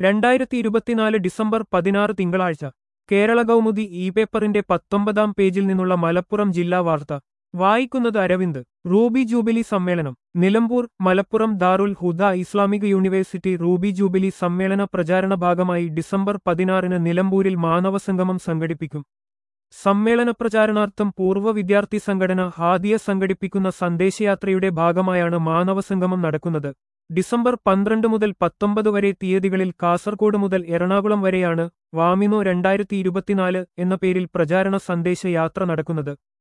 രണ്ടായിരത്തി ഇരുപത്തിനാല് ഡിസംബർ പതിനാറ് തിങ്കളാഴ്ച കേരള കൗമുദി ഇ പേപ്പറിന്റെ പത്തൊമ്പതാം പേജിൽ നിന്നുള്ള മലപ്പുറം ജില്ലാ വാർത്ത വായിക്കുന്നത് അരവിന്ദ് റൂബി ജൂബിലി സമ്മേളനം Nilambur Malappuram Darul Huda Islamic university ruby jubilee സമ്മേളന പ്രചാരണ ഭാഗമായി ഡിസംബർ പതിനാറിന് നിലമ്പൂരിൽ മാനവസംഗമം സംഘടിപ്പിക്കും സമ്മേളന പ്രചാരണാർത്ഥം പൂർവ്വ വിദ്യാർത്ഥി സംഘടന ഹാദിയ സംഘടിപ്പിക്കുന്ന സന്ദേശയാത്രയുടെ ഭാഗമായാണ് മാനവസംഗമം നടക്കുന്നത് ഡിസംബർ പന്ത്രണ്ട് മുതൽ പത്തൊമ്പത് വരെ തീയതികളിൽ കാസർഗോഡ് മുതൽ എറണാകുളം വരെയാണ് വാമിനോ രണ്ടായിരത്തി ഇരുപത്തിനാല് എന്ന പേരിൽ പ്രചാരണ സന്ദേശ യാത്ര നടക്കുന്നത്